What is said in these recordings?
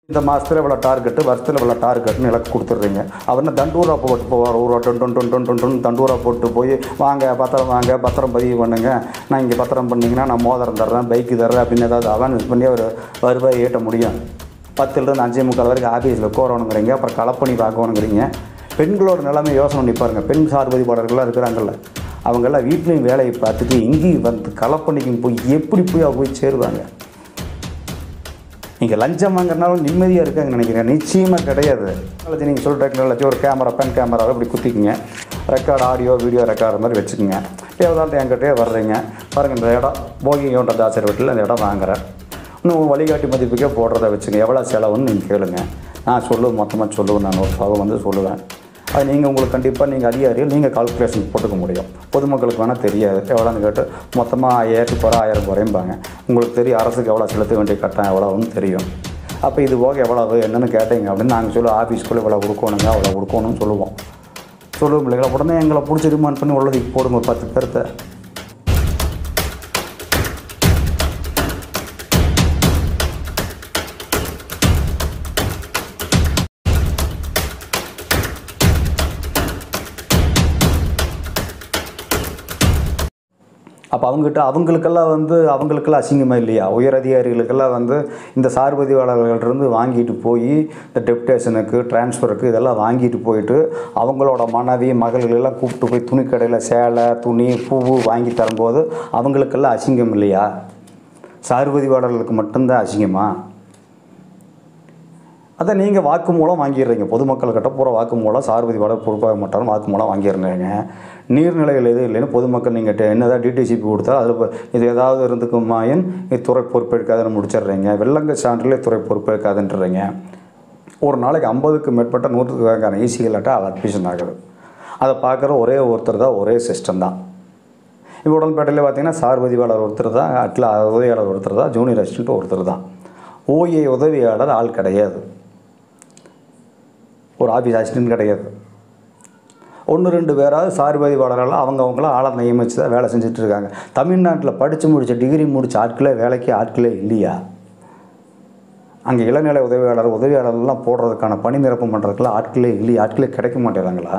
இந்த மாதத்தில் இவ்வளோ டார்கெட்டு வருஷத்தில் இவ்வளோ டார்கெட்னு இலக்கு கொடுத்துட்றீங்க அவர் என்ன தண்டூரா போட்டு போவார் ஒரு டொன் டொன் டொன் டொன் டொன் டொன் தண்டூரா போட்டு போய் வாங்க பத்திரம் வாங்க பத்திரம் பதிவு பண்ணுங்க நான் இங்கே பத்திரம் பண்ணிங்கன்னா நான் மோதிரம் தர்றேன் பைக்கு தர்றேன் அப்படின்னு ஏதாவது அவேர்னஸ் பண்ணி அவர் வருவாய் ஈட்ட முடியும் பத்துலேருந்து அஞ்சே முக்கால் வரைக்கும் ஆஃபீஸில் உட்காரணுங்கிறீங்க அப்புறம் கலப்பணி பார்க்கணுங்கிறீங்க பெண்களோட நிலைமை யோசனை பண்ணி பாருங்க பெண் சார்பதிப்பாளர்கள்லாம் இருக்கிறாங்கல்ல அவங்கெல்லாம் வீட்லேயும் வேலையை பார்த்துட்டு இங்கேயும் வந்து கலப்பணிக்கும் போய் எப்படி போய் அவங்க போய் சேருவாங்க நீங்கள் லஞ்சம் வாங்குறனாலும் நிம்மதியாக இருக்காங்க நினைக்கிறேன் நிச்சயமாக கிடையாது டெக்னாலஜி நீங்கள் சொல்கிற டெக்னாலஜி ஒரு கேமரா பென் கேமராவை இப்படி குத்திக்குங்க ரெக்கார்டு ஆடியோ வீடியோ ரெக்கார்டு மாதிரி வச்சுக்கோங்க தேவைதான் என்கிட்டயே வர்றீங்க பாருங்கள் இந்த இடம் போகி யோட்ட தாசர் வீட்டில் இந்த இடம் வாங்குறேன் இன்னும் வழிகாட்டி மதிப்புக்கே போடுறத வச்சுங்க எவ்வளோ செலவுன்னு நீங்கள் கேளுங்க நான் சொல்லுவேன் மொத்தமாக சொல்லுவேன் நான் ஒரு சகம் வந்து சொல்லுவேன் அது நீங்கள் உங்களுக்கு கண்டிப்பாக நீங்கள் அதிகாரிகள் நீங்கள் கால்குலேஷன் போட்டுக்க முடியும் பொதுமக்களுக்கு வேணால் தெரியாது எவ்வளோன்னு கேட்டு மொத்தமாக ஆயிரத்து குறை ஆயிரம் குறையும்பாங்க உங்களுக்கு தெரியும் அரசுக்கு எவ்வளோ செலுத்த வேண்டிய கட்டணம் எவ்வளோன்னு தெரியும் அப்போ இது போக எவ்வளவு என்னன்னு கேட்டீங்க அப்படின்னு நாங்கள் சொல்லுவோம் ஆஃபீஸ்க்குள்ளே இவ்வளோ கொடுக்கணுங்க அவ்வளோ கொடுக்கணும்னு சொல்லுவோம் சொல்லுவோம் இல்லைங்களா உடனே எங்களை பிடிச்சி ரிமாண்ட் பண்ணி உள்ளதுக்கு போடுங்க ஒரு பத்து பேர்த்த அப்போ அவங்ககிட்ட அவங்களுக்கெல்லாம் வந்து அவங்களுக்கெல்லாம் அசிங்கமாக இல்லையா உயர் அதிகாரிகளுக்கெல்லாம் வந்து இந்த சார்பதிவாளர்கள்ட்டருந்து வாங்கிட்டு போய் இந்த டெப்டேஷனுக்கு டிரான்ஸ்ஃபருக்கு இதெல்லாம் வாங்கிட்டு போயிட்டு அவங்களோட மனைவி மகள்கள் எல்லாம் கூப்பிட்டு போய் துணிக்கடையில் சேலை துணி பூவு வாங்கி தரும்போது அவங்களுக்கெல்லாம் அசிங்கம் இல்லையா சார்பதிவாளர்களுக்கு மட்டும்தான் அசிங்கமா அதை நீங்கள் வாக்கு மூலம் வாங்கிடுறீங்க பொதுமக்கள்கிட்ட பூரா வாக்கு மூலம் சார்பதி வட பொறுப்பாக மாட்டாலும் வாக்கு மூலம் வாங்கிடுறீங்க நீர்நிலைகள் எதுவும் இல்லைன்னு பொதுமக்கள் நீங்கள் என்னதான் டிடிசிபி கொடுத்தா அதில் இப்போ இது ஏதாவது இருந்துக்குமாயின் இது துறை பொறுப்பேற்காதுன்னு முடிச்சிடுறீங்க வெள்ளங்க சான்றிலே துறை பொறுப்பேற்காதுன்றீங்க ஒரு நாளைக்கு ஐம்பதுக்கு மேற்பட்ட நூற்றுக்கு கணக்கான ஈசிகளாட்ட அது அட்மிஷன் ஆகுது அதை பார்க்குற ஒரே ஒருத்தர் தான் ஒரே சிஸ்டம் தான் இப்போ உடன்பேட்டையில் பார்த்தீங்கன்னா சார் பதிவாளர் ஒருத்தர் தான் அட்ல உதவியாளர் ஒருத்தர் தான் ஜூனியர் அசிஸ்டன்ட் ஒருத்தர் தான் ஓஏ உதவியாளர் ஆள் கிடையாது ஒரு ஆஃபீஸ் அசிஸ்டன்ட் கிடையாது ஒன்று ரெண்டு பேராவது சார் பதிவாளர்கள் அவங்க அவங்களாம் ஆளை நியமித்து தான் வேலை செஞ்சுட்டு இருக்காங்க தமிழ்நாட்டில் படித்து முடித்த டிகிரி முடித்த ஆட்களே வேலைக்கு ஆட்களே இல்லையா அங்கே இளநிலை உதவியாளர் உதவியாளர்லாம் போடுறதுக்கான பணி நிரப்பம் பண்ணுறதுக்குலாம் ஆட்களே இல்லையா ஆட்களே கிடைக்க மாட்டேறாங்களா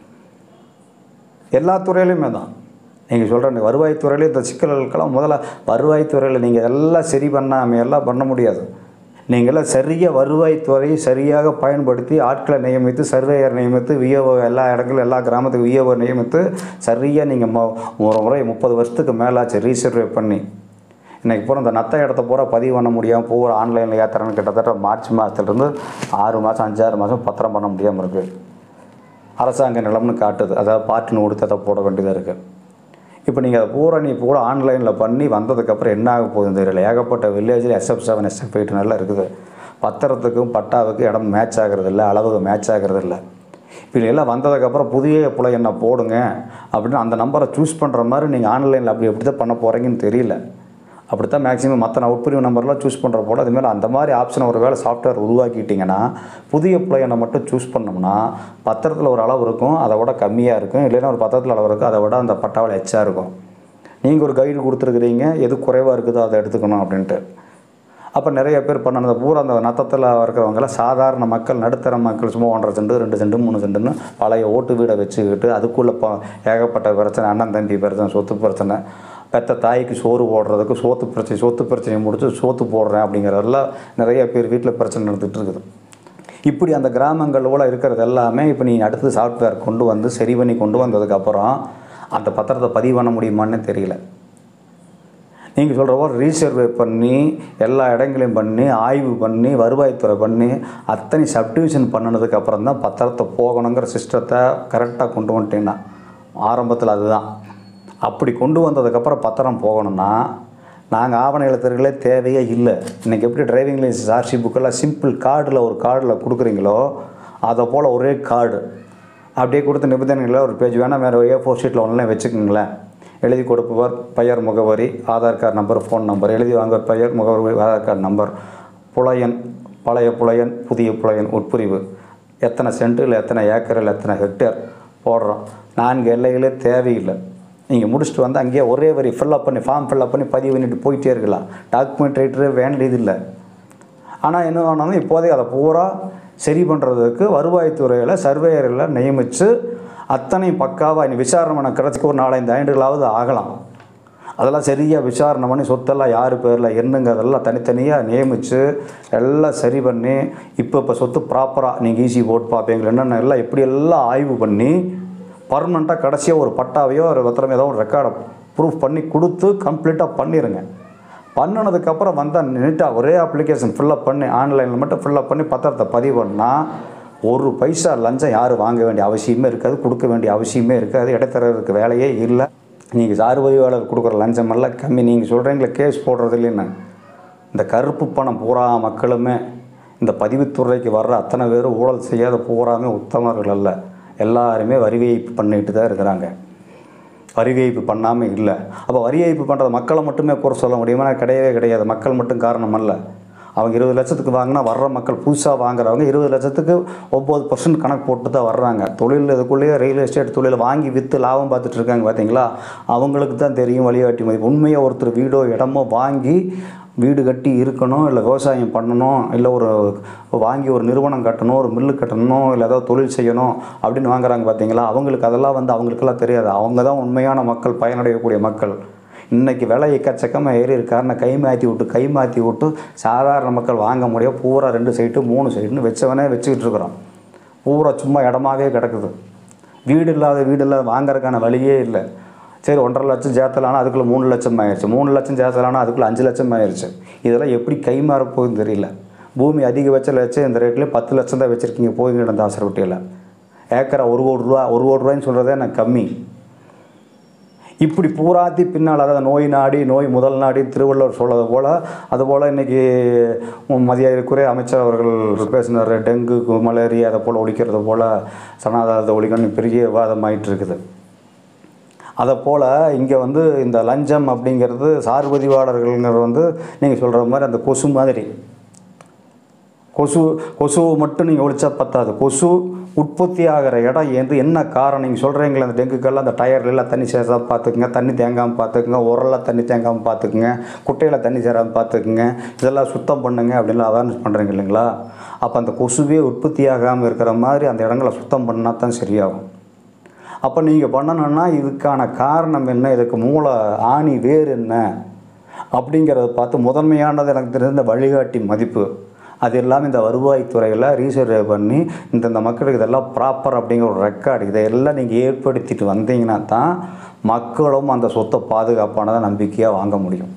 எல்லா துறையிலையுமே தான் நீங்கள் சொல்கிற வருவாய்த்துறையிலே இந்த சிக்கல்களுக்கெல்லாம் முதல்ல வருவாய்த்துறையில் நீங்கள் எல்லாம் சரி பண்ணாமல் எல்லாம் பண்ண முடியாது நீங்களாம் சரியாக வருவாய்த்துறை சரியாக பயன்படுத்தி ஆட்களை நியமித்து சர்வேயர் நியமித்து விஏஓ எல்லா இடங்களும் எல்லா கிராமத்துக்கும் விஏஓ நியமித்து சரியாக நீங்கள் மொ ஒரு முறை முப்பது வருஷத்துக்கு மேலாச்சு ரீசர்வே பண்ணி இன்றைக்கி பூரா இந்த நத்த இடத்த பூரா பதிவு பண்ண முடியாமல் பூரா ஆன்லைனில் ஏற்றுறேன்னு கிட்டத்தட்ட மார்ச் மாதத்துலேருந்து ஆறு மாதம் அஞ்சாறு மாதம் பத்திரம் பண்ண முடியாமல் இருக்குது அரசாங்க நிலம்னு காட்டுது அதாவது பார்ட்டின்னு கொடுத்து அதை போட வேண்டியதாக இருக்குது இப்போ நீங்கள் அதை பூரா நீ பூரா ஆன்லைனில் பண்ணி வந்ததுக்கப்புறம் என்ன ஆக போகுதுன்னு தெரியல ஏகப்பட்ட வில்லேஜில் எஸ்எஃப் செவன் எஸ்எஃப் எயிட் நல்லா இருக்குது பத்திரத்துக்கும் பட்டாவுக்கும் இடம் மேட்ச் ஆகிறது இல்லை அளவுக்கு மேட்ச் ஆகிறது இல்லை இப்போ எல்லாம் வந்ததுக்கப்புறம் புதிய புலை என்ன போடுங்க அப்படின்னு அந்த நம்பரை சூஸ் பண்ணுற மாதிரி நீங்கள் ஆன்லைனில் அப்படி எப்படி தான் பண்ண போகிறீங்கன்னு தெரியல அப்படித்தான் மேக்ஸிமம் மற்ற உட்பிரிவு நம்பர்லாம் சூஸ் பண்ணுற போல் அதுமாரி அந்த மாதிரி ஆப்ஷனை ஒரு வேளை சாஃப்ட்வேர் உருவாக்கிட்டிங்கன்னா புதிய பிள்ளையனை மட்டும் சூஸ் பண்ணோம்னா பத்திரத்தில் ஒரு அளவு இருக்கும் அதை விட கம்மியாக இருக்கும் இல்லைன்னா ஒரு பத்திரத்தில் அளவு இருக்கும் அதை விட அந்த பட்டாவில் எச்சா இருக்கும் நீங்கள் ஒரு கைடு கொடுத்துருக்குறீங்க எது குறைவாக இருக்குதோ அதை எடுத்துக்கணும் அப்படின்ட்டு அப்போ நிறைய பேர் பண்ண பூரா அந்த நத்தத்தில் இருக்கிறவங்களாம் சாதாரண மக்கள் நடுத்தர மக்கள் சும்மா ஒன்றரை செண்டு ரெண்டு செண்டு மூணு செண்டுன்னு பழைய ஓட்டு வீடை வச்சுக்கிட்டு அதுக்குள்ளே ப ஏகப்பட்ட பிரச்சனை அண்ணன் தம்பி பிரச்சனை சொத்து பிரச்சனை பெத்த தாய்க்கு சோறு போடுறதுக்கு சோத்து பிரச்சனை சொத்து பிரச்சனையை முடிச்சு சோத்து போடுறேன் அப்படிங்கிறதெல்லாம் நிறைய பேர் வீட்டில் பிரச்சனை நடந்துகிட்டு இருக்குது இப்படி அந்த கிராமங்களோட இருக்கிறது எல்லாமே இப்போ நீ அடுத்து சாஃப்ட்வேர் கொண்டு வந்து சரி பண்ணி கொண்டு வந்ததுக்கப்புறம் அந்த பத்திரத்தை பதிவு பண்ண முடியுமான்னு தெரியல நீங்கள் சொல்கிற போல் ரீசர்வே பண்ணி எல்லா இடங்களையும் பண்ணி ஆய்வு பண்ணி வருவாய்த்துறை பண்ணி அத்தனை சப்டிவிஷன் பண்ணினதுக்கு அப்புறம் தான் பத்திரத்தை போகணுங்கிற சிஸ்டத்தை கரெக்டாக கொண்டு வந்துட்டீங்கன்னா ஆரம்பத்தில் அதுதான் அப்படி கொண்டு வந்ததுக்கப்புறம் பத்திரம் போகணும்னா நாங்கள் ஆவண எழுத்துறங்களே தேவையே இல்லை இன்றைக்கி எப்படி டிரைவிங் லைசன்ஸ் ஆர்சி புக்கெல்லாம் சிம்பிள் கார்டில் ஒரு கார்டில் கொடுக்குறீங்களோ அதை போல் ஒரே கார்டு அப்படியே கொடுத்த நிபந்தனைகளில் ஒரு பேஜ் வேணால் வேறு ஏ ஃபோர் ஷீட்டில் ஒன்றும் வச்சுக்கோங்களேன் எழுதி கொடுப்பவர் பெயர் முகவரி Aadhaar card number phone number எழுதி வாங்குவர் பெயர் முகவரி ஆதார் கார்டு நம்பர் புலையன் பழைய புலையன் புதிய புலையன் உட்பிரிவு எத்தனை சென்டில் எத்தனை ஏக்கரில் எத்தனை ஹெக்டேர் போடுறோம் நான்கு எல்லைகளே தேவையில்லை நீங்கள் முடிச்சுட்டு வந்து அங்கேயே ஒரே வரி ஃபில்லப் பண்ணி ஃபார்ம் ஃபில்லப் பண்ணி பதிவு பண்ணிட்டு போயிட்டே இருக்கலாம் டாக்குமெண்ட் ரைட்டரே வேண்டியது இல்லை ஆனால் என்ன ஆனாலும் இப்போதைக்கு அதை பூரா சரி பண்ணுறதுக்கு வருவாய்த்துறையில் சர்வேயர்களை நியமித்து அத்தனை பக்காவாக இனி விசாரணை பண்ண கிடச்சிக்கு ஒரு நாலஞ்சு ஆண்டுகளாவது ஆகலாம் அதெல்லாம் சரியாக விசாரணை பண்ணி சொத்தெல்லாம் யார் பேரில் என்னங்கிறதெல்லாம் தனித்தனியாக நியமித்து எல்லாம் சரி பண்ணி இப்போ இப்போ சொத்து ப்ராப்பராக நீங்கள் ஈஸி போட்டு பார்ப்பீங்க என்னென்ன எல்லாம் எப்படி எல்லாம் ஆய்வு பண்ணி பர்மனெண்ட்டாக கடைசியாக ஒரு பட்டாவையோ ஒரு பத்திரம் ஏதோ ஒரு ரெக்கார்டை ப்ரூஃப் பண்ணி கொடுத்து கம்ப்ளீட்டாக பண்ணிடுங்க பண்ணினதுக்கப்புறம் வந்தால் நீட்டாக ஒரே அப்ளிகேஷன் ஃபில்லப் பண்ணி ஆன்லைனில் மட்டும் ஃபில்லப் பண்ணி பத்திரத்தை பதிவு பண்ணால் ஒரு பைசா லஞ்சம் யாரும் வாங்க வேண்டிய அவசியமே இருக்காது கொடுக்க வேண்டிய அவசியமே இருக்காது இடைத்தரகருக்கு வேலையே இல்லை நீங்கள் சார்பதிவாளர் கொடுக்குற லஞ்சம் எல்லாம் கம்மி நீங்கள் சொல்கிறீங்களே கேஸ் போடுறது இல்லைன்னு இந்த கருப்பு பணம் பூரா மக்களுமே இந்த பதிவுத்துறைக்கு வர்ற அத்தனை பேரும் ஊழல் செய்யாத பூராமே உத்தமர்கள் அல்ல எல்லாருமே வரி ஏய்ப்பு பண்ணிட்டு தான் இருக்கிறாங்க வரி ஏய்ப்பு பண்ணாமல் இல்லை அப்போ வரி ஏய்ப்பு பண்ணுறது மக்களை மட்டுமே குறை சொல்ல முடியுமா கிடையவே கிடையாது மக்கள் மட்டும் காரணம் அல்ல அவங்க இருபது லட்சத்துக்கு வாங்கினா வர்ற மக்கள் புதுசாக வாங்குறவங்க இருபது லட்சத்துக்கு ஒம்பது பர்சன்ட் கணக்கு போட்டு தான் வர்றாங்க தொழில் இதுக்குள்ளேயே ரியல் எஸ்டேட் தொழில் வாங்கி விற்று லாபம் பார்த்துட்டு இருக்காங்க பார்த்தீங்களா அவங்களுக்கு தான் தெரியும் வழிகாட்டி மதிப்பு உண்மையாக ஒருத்தர் வீடோ இடமோ வாங்கி வீடு கட்டி இருக்கணும் இல்லை விவசாயம் பண்ணணும் இல்லை ஒரு வாங்கி ஒரு நிறுவனம் கட்டணும் ஒரு மில்லு கட்டணும் இல்லை ஏதாவது தொழில் செய்யணும் அப்படின்னு வாங்குறாங்க பார்த்தீங்களா அவங்களுக்கு அதெல்லாம் வந்து அவங்களுக்கெல்லாம் தெரியாது அவங்க தான் உண்மையான மக்கள் பயனடையக்கூடிய மக்கள் இன்றைக்கி விலை எக்கச்சக்கமாக ஏறி இருக்காருன்னு கை மாற்றி விட்டு கை மாற்றி விட்டு சாதாரண மக்கள் வாங்க முடியாது பூரா ரெண்டு சைட்டு மூணு சைட்டுன்னு வச்சவனே வச்சுக்கிட்டு இருக்கிறோம் பூரா சும்மா இடமாவே கிடக்குது வீடு இல்லாத வீடு இல்லாத வாங்குறதுக்கான வழியே இல்லை சரி ஒன்றரை லட்சம் சேர்த்தலானா அதுக்குள்ளே மூணு லட்சம் ஆயிடுச்சு மூணு லட்சம் சேர்த்தலானா அதுக்குள்ளே அஞ்சு லட்சம் ஆயிடுச்சு இதெல்லாம் எப்படி கை மாற போகுதுன்னு தெரியல பூமி அதிகபட்ச லட்சம் இந்த ரேட்லேயே பத்து லட்சம் தான் வச்சுருக்கீங்க போய்கிட்டு இருந்த ஆசரப்பட்டியில் ஏக்கரா ஒரு கோடி ரூபா ஒரு கோடி ரூபாய்ன்னு சொல்கிறதே எனக்கு கம்மி இப்படி பூராத்தி பின்னால் அதாவது நோய் நாடி நோய் முதல் நாடி திருவள்ளுவர் சொல்வது போல் அதுபோல் இன்றைக்கி மதியாதிக்குரிய அமைச்சர் அவர்கள் பேசினார் டெங்கு மலேரியா அதை போல் ஒழிக்கிறது போல் சனாதாரத்தை ஒழிக்கணும் பெரிய விவாதமாயிட்டு இருக்குது அதை போல் இங்கே வந்து இந்த லஞ்சம் அப்படிங்கிறது சார்பதிவாளர்கள்ங்கிறது வந்து நீங்கள் சொல்கிற மாதிரி அந்த கொசு மாதிரி கொசு கொசுவை மட்டும் நீங்கள் ஒழிச்சா பத்தாது கொசு உற்பத்தி ஆகிற இடம் எது என்ன காரணம் நீங்கள் சொல்கிறீங்களே அந்த டெங்குக்கெல்லாம் அந்த டயர்லாம் தண்ணி சேராமல் பார்த்துக்குங்க தண்ணி தேங்காமல் பார்த்துக்குங்க உரலில் தண்ணி தேங்காமல் பார்த்துக்குங்க குட்டையில் தண்ணி சேராமல் பார்த்துக்குங்க இதெல்லாம் சுத்தம் பண்ணுங்க அப்படின்லாம் அவேர்னஸ் பண்ணுறீங்க இல்லைங்களா அப்போ அந்த கொசுவே உற்பத்தி ஆகாமல் இருக்கிற மாதிரி அந்த இடங்களை சுத்தம் பண்ணால் தான் சரியாகும் அப்போ நீங்கள் பண்ணணுன்னா இதுக்கான காரணம் என்ன இதுக்கு மூல ஆணி வேர் என்ன அப்படிங்கிறத பார்த்து முதன்மையானது எனக்கு தெரிந்த வழிகாட்டி மதிப்பு அது எல்லாமே இந்த வருவாய்த்துறையில் ரீசர்வே பண்ணி இந்தந்த மக்களுக்கு இதெல்லாம் ப்ராப்பர் அப்படிங்கிற ஒரு ரெக்கார்டு இதையெல்லாம் நீங்கள் ஏற்படுத்திட்டு வந்தீங்கன்னா தான் மக்களும் அந்த சொத்தை பாதுகாப்பானதை நம்பிக்கையாக வாங்க முடியும்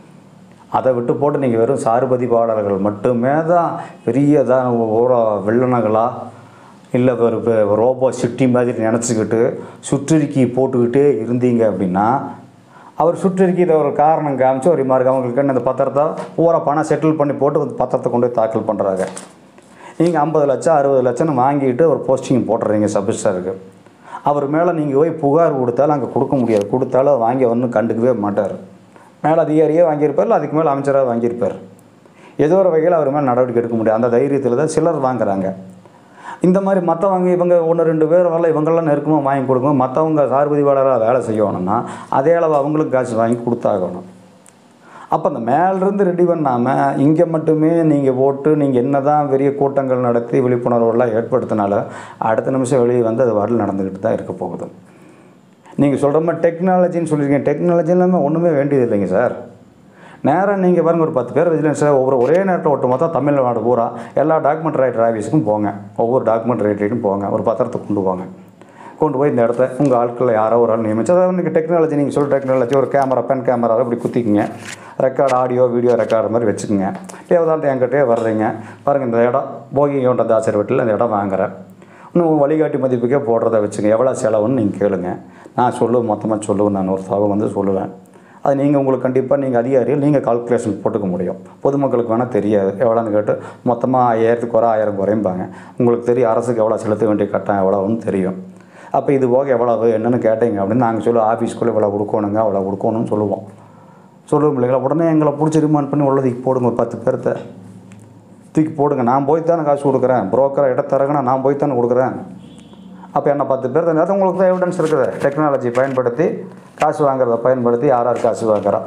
அதை விட்டு போட்டு நீங்கள் வெறும் சார்பதிவாளர்கள் மட்டுமே தான் பெரியதாக ஓரோ வில்லனங்களாக இல்லை ஒரு பெ- ரோபோ சிட்டி மாதிரி நினச்சிக்கிட்டு சுற்றறிக்கை போட்டுக்கிட்டே இருந்தீங்க அப்படின்னா அவர் சுற்றறிக்கை இதை ஒரு காரணம் காமிச்சு ஒரு மாதிரி அவங்களுக்கு இந்த பத்திரத்தை பூரா பணம் செட்டில் பண்ணி போட்டு அந்த பத்திரத்தை கொண்டு போய் தாக்கல் பண்ணுறாங்க நீங்கள் ஐம்பது லட்சம் அறுபது லட்சம்னு வாங்கிட்டு ஒரு போஸ்டிங் போட்டுறீங்க சப்ஸ்டாருக்கு அவர் மேலே நீங்கள் போய் புகார் கொடுத்தாலும் அங்கே கொடுக்க முடியாது கொடுத்தாலும் வாங்கி ஒன்றும் கண்டுக்கவே மாட்டார் மேலே அதிகாரியே வாங்கியிருப்பார் இல்லை அதுக்கு மேலே அமைச்சராக வாங்கியிருப்பார் ஏதோ ஒரு வகையில் அவர் மேலே நடவடிக்கை எடுக்க முடியாது அந்த தைரியத்தில் தான் சிலர் வாங்குறாங்க இந்த மாதிரி மற்றவங்க இவங்க ஒன்று ரெண்டு பேர் வரல இவங்கெல்லாம் நெருக்கமாக வாங்கி கொடுக்கும் மற்றவங்க சார்பதிவாளராக வேலை செய்யணும்னா அதே அளவு அவங்களுக்கு காசு வாங்கி கொடுத்தாகணும் அப்போ அந்த மேலிருந்து ரெடி பண்ணாமல் இங்கே மட்டுமே நீங்கள் போட்டு நீங்கள் என்ன தான் பெரிய கூட்டங்கள் நடத்தி விழிப்புணர்வுலாம் ஏற்படுத்தினாலும் அடுத்த நிமிஷம் வெளியே வந்து அது வாட்டில் நடந்துக்கிட்டு தான் இருக்க போகுது நீங்கள் சொல்கிற மாதிரி டெக்னாலஜின்னு சொல்லியிருக்கீங்க டெக்னாலஜி இல்லாமல் ஒன்றுமே வேண்டியது இல்லைங்க சார் நேராக நீங்கள் பாருங்கள் ஒரு பத்து பேர் விஜிலன்ஸ் ஒவ்வொரு ஒரே நேரத்தில் ஒட்டு மொத்தம் தமிழ்நாடு பூரா எல்லா டாக்குமெண்ட் ரைட்டர் ஆஃபீஸுக்கும் போங்க ஒவ்வொரு டாக்குமெண்ட் ரைட்டரையும் போங்க ஒரு பத்திரத்தை கொண்டு போங்க கொண்டு போய் இந்த இடத்த உங்கள் ஆட்களில் யாரோ ஒரு ஆள் நியமிச்சு அதாவது நீங்கள் டெக்னாலஜி நீங்கள் சொல்கிற டெக்னாலஜி ஒரு கேமரா பென் கேமரா இப்படி குத்திக்கிங்க ரெக்கார்டு ஆடியோ வீடியோ ரெக்கார்டு மாதிரி வச்சுக்கோங்க தேவதாந்த என்கிட்டயே வர்றீங்க பாருங்கள் இந்த இடம் போகி யோண்ட தாசர் வீட்டில் இந்த இடம் வாங்குறேன் இன்னும் வழிகாட்டி மதிப்புக்கே போடுறத வச்சுங்க எவ்வளோ செலவுன்னு நீங்கள் கேளுங்க நான் சொல்லுவேன் மொத்தமாக சொல்லுவேன் நான் ஒரு தகவல் வந்து சொல்லுவேன் அது நீங்கள் உங்களுக்கு கண்டிப்பாக நீங்கள் அதிகாரிகள் நீங்கள் கால்குலேஷன் போட்டுக்க முடியும் பொதுமக்களுக்கு வேணால் தெரியாது எவ்வளோன்னு கேட்டு மொத்தமாக ஐயாயிரத்துக்கு குறை ஆயிரம் குறையும்பாங்க உங்களுக்கு தெரியும் அரசுக்கு எவ்வளோ செலுத்த வேண்டிய கட்டணம் எவ்வளோன்னு தெரியும் அப்போ இது போக எவ்வளவு என்னென்னு கேட்டீங்க அப்படின்னு நாங்கள் சொல்லுவோம் ஆஃபீஸ்க்குள்ளே இவ்வளோ கொடுக்கணுங்க அவ்வளோ கொடுக்கணும்னு சொல்லுவோம் சொல்லுவோம் இல்லைங்களா உடனே எங்களை பிடிச்சி ரிமாண்ட் பண்ணி உள்ளதுக்கு போடுங்க ஒரு பத்து பேர்த்த தூக்கி போடுங்க நான் போய் தானே காசு கொடுக்குறேன் புரோக்கரை இடத்தரகுனா நான் போய் தானே கொடுக்குறேன் அப்போ என்ன பத்து பேர் தானே அது உங்களுக்கு தான் எவிடன்ஸ் இருக்குது டெக்னாலஜி பயன்படுத்தி காசு வாங்குறத பயன்படுத்தி யார் யார் காசு வாங்குறா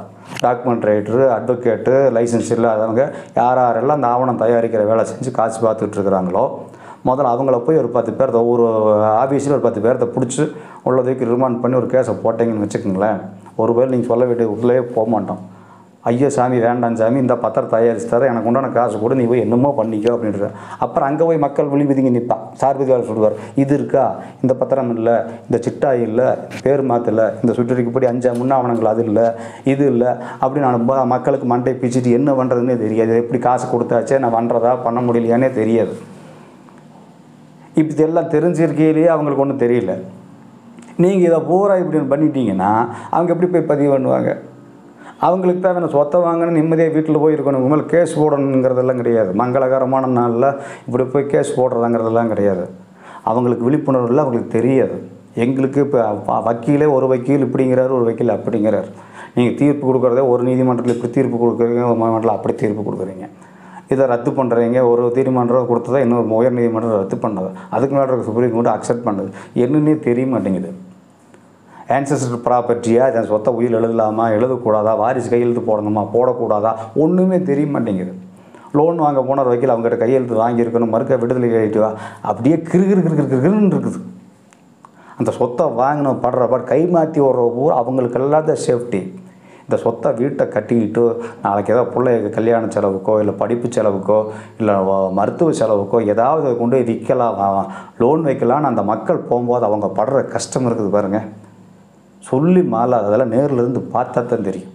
டாக்குமெண்ட் ரைட்டரு அட்வொகேட்டு லைசன்ஸ் இல்லாதவங்க யார் யாரெல்லாம் அந்த ஆவணம் தயாரிக்கிற வேலை செஞ்சு காசு பார்த்துட்டு இருக்கிறாங்களோ முதல்ல அவங்கள போய் ஒரு பத்து பேர் ஒரு ஆஃபீஸில் ஒரு பத்து பேர்த்த பிடிச்சி உள்ளதுக்கு ரிமாண்ட் பண்ணி ஒரு கேஸை போட்டிங்கன்னு வச்சுக்கோங்களேன் ஒருவேளை நீங்கள் சொல்ல வேண்டிய உள்ளே போக மாட்டோம் ஐயோ சாமி வேண்டாம் சாமி இந்த பத்திரம் தயாரிச்சு தர எனக்கு உண்டான காசு கூட நீ போய் என்னமோ பண்ணிக்கோ அப்படின்ற அப்புறம் அங்கே போய் மக்கள் விழி விதிங்க நிற்பான் சார்பதிவாளர் சொல்லுவார் இது இருக்கா இந்த பத்திரம் இல்லை இந்த சிட்டா இல்லை பேர் மாற்றலை இந்த சுற்றறிக்கைப்படி அஞ்சு முன்னாவணங்கள் அது இல்லை இது இல்லை அப்படின்னு நான் மக்களுக்கு மண்டை பிச்சுட்டு என்ன பண்ணுறதுன்னே தெரியாது எப்படி காசு கொடுத்தாச்சே நான் பண்ணுறதா பண்ண முடியலையானே தெரியாது இப்படி எல்லாம் தெரிஞ்சிருக்கையிலேயே அவங்களுக்கு ஒன்றும் தெரியல நீங்கள் இதை பூரா இப்படி பண்ணிட்டீங்கன்னா அவங்க எப்படி போய் பதிவு பண்ணுவாங்க அவங்களுக்கு தேவையான சொத்தை வாங்கணும் நிம்மதியாக வீட்டில் போய் இருக்கணும் உங்களை கேஸ் போடணுங்கிறதெல்லாம் கிடையாது மங்களகரமான நாளில் இப்படி போய் கேஸ் போடுறதாங்கிறதெல்லாம் கிடையாது அவங்களுக்கு விழிப்புணர்வு இல்லை அவங்களுக்கு தெரியாது எங்களுக்கு இப்போ வக்கீலே ஒரு வக்கீல் இப்படிங்கிறாரு ஒரு வக்கீல் அப்படிங்கிறார் நீங்கள் தீர்ப்பு கொடுக்குறதே ஒரு நீதிமன்றத்தில் இப்படி தீர்ப்பு கொடுக்குறீங்க ஒரு நீதிமன்றத்தில் அப்படி தீர்ப்பு கொடுக்குறீங்க இதை ரத்து பண்ணுறீங்க ஒரு நீதிமன்றம் கொடுத்ததா இன்னொரு உயர் நீதிமன்றம் ரத்து பண்ணது அதுக்கு மேலே இருக்க சுப்ரீம் கோர்ட் அக்செப்ட் பண்ணுது என்னன்னே தெரிய மாட்டேங்குது ஆன்சஸ்டர் ப்ராப்பர்ட்டியாக இதன் சொத்தை உயிர் எழுதலாமா எழுதக்கூடாதா வாரிசு கையெழுத்து போடணுமா போடக்கூடாதா ஒன்றுமே தெரிய மாட்டேங்குது லோன் வாங்க போன வக்கீல் அவங்ககிட்ட கையெழுத்து வாங்கியிருக்கணும் மறுக்க விடுதலை கையிட்டு வா அப்படியே கிரு கிரு கிரு கிரு கிருன்னு இருக்குது அந்த சொத்தை வாங்கின படுற பாடு கை மாற்றி வர்ற ஊர் அவங்களுக்கு எல்லாத்தையும் சேஃப்டி இந்த சொத்தை வீட்டை கட்டிக்கிட்டு நாளைக்கு ஏதோ பிள்ளை கல்யாண செலவுக்கோ இல்லை படிப்பு செலவுக்கோ இல்லை வ- மருத்துவ செலவுக்கோ ஏதாவது கொண்டு போய் விற்கலாம் லோன் வைக்கலான்னு அந்த மக்கள் போகும்போது அவங்க படுற கஷ்டம் இருக்குது பாருங்கள் சொல்லி மாலை அதெல்லாம் நேர்ல இருந்து பார்த்தா தான் தெரியும்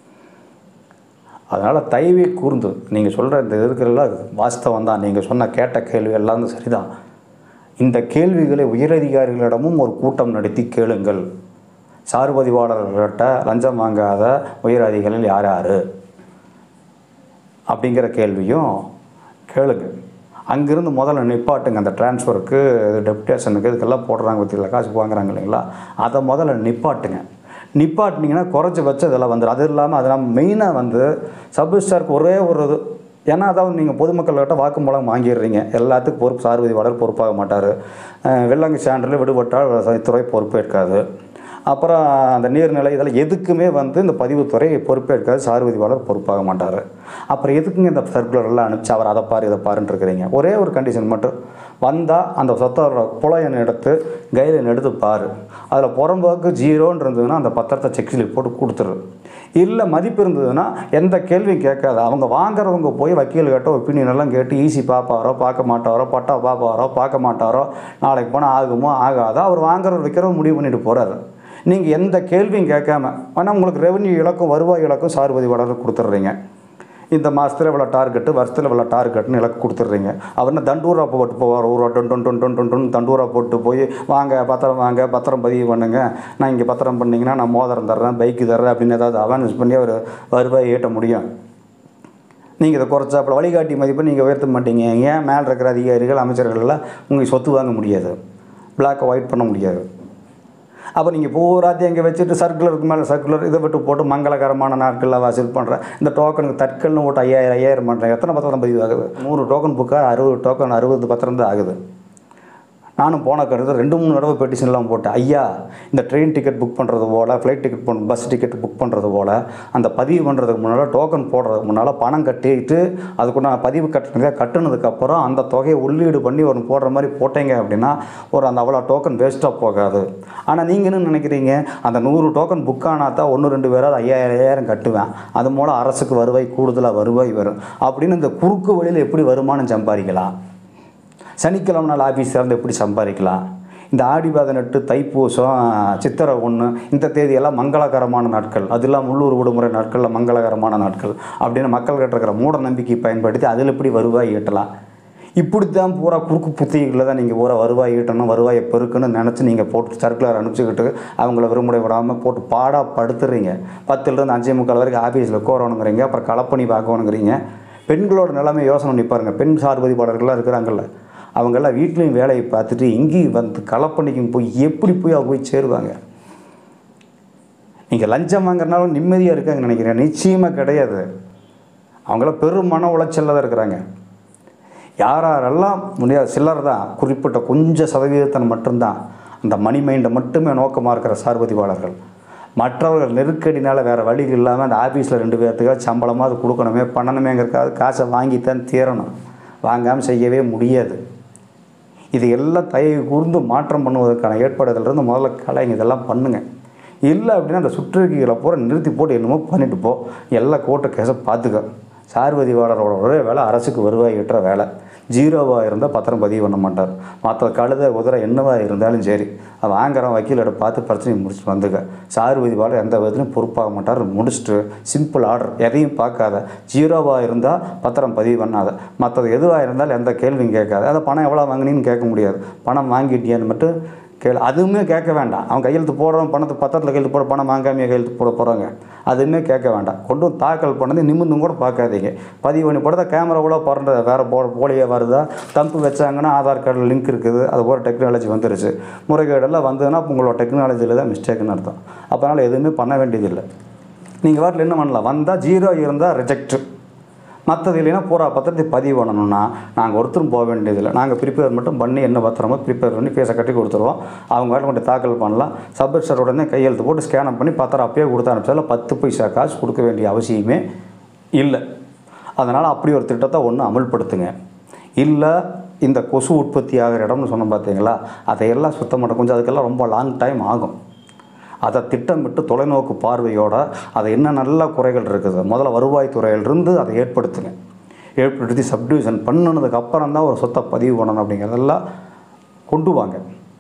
அதனால் தயவே கூர்ந்து நீங்கள் சொல்கிற இந்த இருக்கிறதெல்லாம் வாஸ்தவம் தான் நீங்கள் சொன்ன கேட்ட கேள்வி எல்லாம் சரிதான் இந்த கேள்விகளை உயரதிகாரிகளிடமும் ஒரு கூட்டம் நடத்தி கேளுங்கள் சார்பதிவாளர்கள்கிட்ட லஞ்சம் வாங்காத உயர் அதிகாரிகள் யார் யார் அப்படிங்கிற கேள்வியும் கேளுங்க அங்கேருந்து முதல்ல நிப்பாட்டுங்க அந்த டிரான்ஸ்ஃபருக்கு டெப்டேஷனுக்கு இதுக்கெல்லாம் போடுறாங்க பற்றியில் காசு வாங்குறாங்க இல்லைங்களா அதை முதல்ல நிப்பாட்டுங்க நிப்பாட்டினீங்கன்னா குறைஞ்சபட்சம் இதெல்லாம் வந்துடும் அது இல்லாமல் அதெல்லாம் மெயினாக வந்து சப்ரிஸ்டாருக்கு ஒரே ஒரு இது ஏன்னா அதாவது நீங்கள் பொதுமக்கள்கிட்ட வாக்குமூலம் வாங்கிடுறீங்க எல்லாத்துக்கும் பொறுப்பு சார்பதிவாளர் பொறுப்பாக மாட்டார் வெள்ளங்கு சான்றில் விடுபட்டால் துறை பொறுப்பேற்காது அப்புறம் அந்த நீர்நிலை இதெல்லாம் எதுக்குமே வந்து இந்த பதிவுத்துறை பொறுப்பேற்காது சார்பதிவாளர் பொறுப்பாக மாட்டார் அப்புறம் எதுக்குங்க இந்த சர்க்குலர் எல்லாம் அனுப்பிச்சு அவர் அதை பாரு இதை பாருன்னு இருக்கிறீங்க ஒரே ஒரு கண்டிஷன் மட்டும் வந்தால் அந்த சொத்தோட புலையன் எடுத்து கையில் எடுத்து பாரு அதில் புறம்போக்கு ஜீரோன்னு இருந்ததுன்னா அந்த பத்திரத்தை செக்ஸில் போட்டு கொடுத்துரு இல்லை மதிப்பு இருந்ததுன்னா எந்த கேள்வியும் கேட்காது அவங்க வாங்குறவங்க போய் வக்கீல் கிட்ட ஒப்பீனியன் எல்லாம் கேட்டு ஈஸி பார்ப்பாரோ பார்க்க மாட்டாரோ பட்டா பார்ப்பாரோ பார்க்க மாட்டாரோ நாளைக்கு போனால் ஆகுமோ ஆகாதோ அவர் வாங்குறவர் விற்கிறவர் முடிவு பண்ணிட்டு போகிறாரு நீங்கள் எந்த கேள்வியும் கேட்காம ஆனால் உங்களுக்கு ரெவன்யூ இலக்கும் வருவாய் இலக்கும் சார்பதி வளர கொடுத்துட்றீங்க இந்த மாதத்தில் இவ்வளோ டார்கெட்டு வருஷத்தில் இவ்வளோ டார்கெட்னு இலக்கு கொடுத்துட்றீங்க அவர் என்ன தண்டூரா போட்டு போவார் ஒரு டொன் டொன் டொன் டொன் டொன் டொன் தண்டூரா போட்டு போய் வாங்க பத்திரம் வாங்க பத்திரம் பதிவு பண்ணுங்க நான் இங்கே பத்திரம் பண்ணிங்கன்னா நான் மோதிரம் தர்றேன் பைக்கு தர்றேன் அப்படின்னு ஏதாவது அவேர்னஸ் பண்ணி அவர் வருவாய் ஈட்ட முடியும் நீங்கள் இதை குறைச்சாப்புல வழிகாட்டி மதிப்பை நீங்கள் உயர்த்த மாட்டீங்க ஏன் மேலே இருக்கிற அதிகாரிகள் அமைச்சர்கள் எல்லாம் உங்களுக்கு சொத்து வாங்க முடியாது பிளாக்கை ஒயிட் பண்ண முடியாது அப்போ நீங்கள் பூராத்தையும் இங்கே வச்சுட்டு சர்க்குலருக்கு மேலே சர்க்குலர் இதை விட்டு போட்டு மங்களகரமான நாட்களில் வசூல் பண்ணுறேன் இந்த டோக்கனுக்கு தட்கல்னு போட்டு ஐயாயிரம் ஐயாயிரம் பண்ணுறேன் எத்தனை பத்திரம் பதிவு ஆகுது நூறு டோக்கன் புக்காக அறுபது டோக்கன் அறுபது பத்திரம் தான் ஆகுது நானும் போன கருத்து ரெண்டு மூணு தடவை பெட்டிஷன்லாம் போட்டேன் ஐயா இந்த ட்ரெயின் டிக்கெட் புக் பண்ணுறது போல் ஃப்ளைட் டிக்கெட் பண் பஸ் டிக்கெட் புக் பண்ணுறது போல் அந்த பதிவு பண்ணுறதுக்கு முன்னால் டோக்கன் போடுறதுக்கு முன்னால் பணம் கட்டிட்டு அதுக்கு நான் பதிவு கட்டினதை கட்டினதுக்கப்புறம் அந்த தொகையை உள்ளீடு பண்ணி ஒரு போடுற மாதிரி போட்டீங்க அப்படின்னா ஒரு அந்த அவ்வளோ டோக்கன் வேஸ்ட்டாக போகாது ஆனால் நீங்கள் என்ன நினைக்கிறீங்க அந்த நூறு டோக்கன் புக் ஆனால் தான் ஒன்று ரெண்டு பேராவது ஐயாயிரம் ஐயாயிரம் கட்டுவேன் அது மூலம் அரசுக்கு வருவாய் கூடுதலாக வருவாய் வரும் அப்படின்னு இந்த குறுக்கு வழியில் எப்படி வருமானம் சம்பாதிக்கலாம் சனிக்கிழமை நாள் ஆஃபீஸ் இருந்து எப்படி சம்பாதிக்கலாம் இந்த ஆடி பதினெட்டு தைப்பூசம் சித்திரை ஒன்று இந்த தேதியெல்லாம் மங்களகரமான நாட்கள் அதெல்லாம் உள்ளூர் விடுமுறை நாட்களில் மங்களகரமான நாட்கள் அப்படின்னு மக்கள்கிட்ட இருக்கிற மூட நம்பிக்கை பயன்படுத்தி அதில் எப்படி வருவாய் ஈட்டலாம் இப்படித்தான் பூரா குறுக்கு புத்திகளில் தான் நீங்கள் பூரா வருவாய் ஈட்டணும் வருவாயை பெருக்கணும்னு நினச்சி நீங்கள் போட்டு சர்க்குலர் அனுப்பிச்சிக்கிட்டு அவங்கள விரும்புடைய விடாமல் போட்டு பாடாக படுத்துறீங்க பத்துலேருந்து அஞ்சே முக்கால் வரைக்கும் ஆஃபீஸில் உட்காரணுங்கிறீங்க அப்புறம் களப்பணி பார்க்கணுங்கிறீங்க பெண்களோட நிலைமை யோசனை பண்ணி பாருங்க பெண் சார்பதிப்பாளர்கள்லாம் இருக்கிறாங்கல்ல அவங்கெல்லாம் வீட்லேயும் வேலையை பார்த்துட்டு இங்கேயும் வந்து களப்பணிக்கும் போய் எப்படி போய் அவங்க போய் சேருவாங்க நீங்கள் லஞ்சம் வாங்குறனாலும் நிம்மதியாக இருக்காங்க நினைக்கிறேன் நிச்சயமாக கிடையாது அவங்களாம் பெரும் மன உளைச்சலில் தான் இருக்கிறாங்க யார் யாரெல்லாம் முடியாது சிலர் தான் குறிப்பிட்ட கொஞ்சம் சதவீதத்தின் மட்டும்தான் அந்த மணி மைண்டை மட்டுமே நோக்கமாக இருக்கிற சார்பதிவாளர்கள் மற்றவர்கள் நெருக்கடினால் வேறு வழி இல்லாமல் அந்த ஆஃபீஸில் ரெண்டு பேர்த்துக்காக சம்பளமாக அது கொடுக்கணுமே பண்ணணுமேங்கிறதுக்காக காசை வாங்கித்தான் தீரணும் வாங்காமல் செய்யவே முடியாது இது எல்லாம் தயவு கூர்ந்து மாற்றம் பண்ணுவதற்கான ஏற்பாடுகள்லேருந்து முதல்ல கலைங்க இதெல்லாம் பண்ணுங்க இல்லை அப்படின்னா அந்த சுற்றறிக்கைகளை பூரா நிறுத்தி போட்டு என்னமோ பண்ணிட்டு போ எல்லா கோர்ட்டு கேஸை பார்த்துக்க சார்வதிவாளரோட ஒரே வேலை அரசுக்கு வருவாய் ஈட்டுற வேலை ஜீரோவாக இருந்தால் பத்திரம் பதிவு பண்ண மாட்டார் மற்ற கழுத குதிரை என்னவா இருந்தாலும் சரி அதை வாங்குறவன் வக்கீலோட பார்த்து பிரச்சனையை முடிச்சுட்டு வந்துக்க சார்வதிவாளர் எந்த விதத்துலையும் பொறுப்பாக மாட்டார் முடிச்சுட்டு சிம்பிள் ஆர்டர் எதையும் பார்க்காத ஜீரோவாக இருந்தால் பத்திரம் பதிவு பண்ணாத மற்றது எதுவாக இருந்தாலும் எந்த கேள்வியும் கேட்காத அதை பணம் எவ்வளோ வாங்கினீன்னு கேட்க முடியாது பணம் வாங்கிட்டியான்னு மட்டும் கேளு அதுவுமே கேட்க வேண்டாம் அவன் கையெழுத்து போடுறவன் பணத்தை பத்திரத்தில் கையெழுத்து போட பணம் வாங்காமையே கையெழுத்து போட போகிறாங்க அதுவுமே கேட்க வேண்டாம் கொண்டு வந்து தாக்கல் பண்ணது நிமிந்தும் கூட பார்க்காதீங்க பதிவு பண்ணி போடுறத கேமராவில் பிறந்த வேறு போ போலியாக வருதா தம்பு வச்சாங்கன்னா ஆதார் கார்டில் லிங்க் இருக்குது அது போகிற டெக்னாலஜி வந்துருச்சு முறைகேடெல்லாம் வந்ததுன்னா அப்போ உங்களோட டெக்னாலஜியில் தான் மிஸ்டேக்குன்னு அர்த்தம் அப்போனால எதுவுமே பண்ண வேண்டியதில்லை நீங்கள் வாட்டில் என்ன பண்ணலாம் வந்தால் ஜீரோ இருந்தால் ரிஜெக்ட் மற்றது இல்லைன்னா பூரா பத்திரத்தை பதிவு பண்ணணும்னா நாங்கள் ஒருத்தரும் போக வேண்டியதில்லை நாங்கள் ப்ரிப்பேர் மட்டும் பண்ணி என்ன பத்திரமோ ப்ரிப்பேர் பண்ணி ஃபீஸை கட்டி கொடுத்துருவோம் அவங்க வாட்டில் கொண்டு தாக்கல் பண்ணலாம் சப்மிஷர் உடனே கையெழுத்து போட்டு ஸ்கேன் பண்ணி பத்திரம் அப்பயே கொடுத்து அனுப்பிச்சாலும் பத்து பைசா காசு கொடுக்க வேண்டிய அவசியமே இல்லை அதனால் அப்படி ஒரு திட்டத்தை ஒன்று அமல்படுத்துங்க இல்லை இந்த கொசு உற்பத்தி ஆகிற இடம்னு சொன்னோம் பார்த்தீங்களா அதையெல்லாம் சுத்தம் பண்ண கொஞ்சம் அதுக்கெல்லாம் ரொம்ப லாங் டைம் ஆகும் அதை திட்டமிட்டு தொலைநோக்கு பார்வையோட அதை என்ன நல்ல குறைகள் இருக்குது முதல்ல வருவாய்த்துறையிலிருந்து அதை ஏற்படுத்துங்க ஏற்படுத்தி சப்டிவிஷன் பண்ணினதுக்கு அப்புறம் தான் ஒரு சொத்தை பதிவு பண்ணணும் அப்படிங்கிறதெல்லாம் கொண்டு வாங்க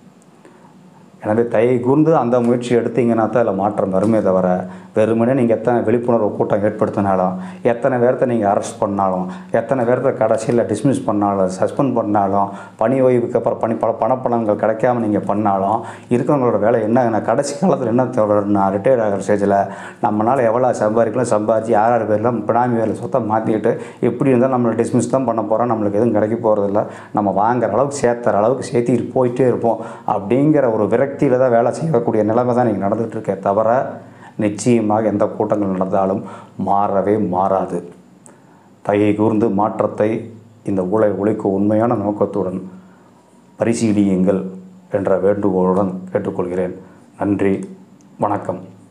எனவே தயை கூர்ந்து அந்த முயற்சி எடுத்தீங்கன்னா தான் அதில் மாற்றம் வருமே தவிர வெறுமனே நீங்கள் எத்தனை விழிப்புணர்வு கூட்டம் ஏற்படுத்தினாலும் எத்தனை பேர்த்த நீங்கள் அரெஸ்ட் பண்ணாலும் எத்தனை பேர்த்த கடைசியில் டிஸ்மிஸ் பண்ணாலும் சஸ்பெண்ட் பண்ணாலும் பணி ஓய்வுக்கு அப்புறம் பணி பல பணப்பணங்கள் கிடைக்காம நீங்கள் பண்ணாலும் இருக்கிறவங்களோட வேலை என்ன நான் கடைசி காலத்தில் என்ன தொடருன்னா ரிட்டையர்ட் ஆகிற ஸ்டேஜில் நம்மளால் எவ்வளோ சம்பாதிக்கலாம் சம்பாதிச்சு யார் யார் பேர்லாம் பினாமி வேலை சொத்தை மாற்றிக்கிட்டு எப்படி இருந்தாலும் நம்மளை டிஸ்மிஸ் தான் பண்ண போகிறோம் நம்மளுக்கு எதுவும் கிடைக்க போகிறதில்ல நம்ம வாங்குற அளவுக்கு சேர்த்துற அளவுக்கு சேர்த்திட்டு போயிட்டே இருப்போம் அப்படிங்கிற ஒரு விரக்தியில் தான் வேலை செய்யக்கூடிய நிலைமை தான் நீங்கள் நடந்துகிட்டு இருக்கே தவிர நிச்சயமாக எந்த கூட்டங்கள் நடந்தாலும் மாறவே மாறாது தயை கூர்ந்து மாற்றத்தை இந்த ஊழலை ஒழிக்கும் உண்மையான நோக்கத்துடன் பரிசீலியுங்கள் என்ற வேண்டுகோளுடன் கேட்டுக்கொள்கிறேன் நன்றி வணக்கம்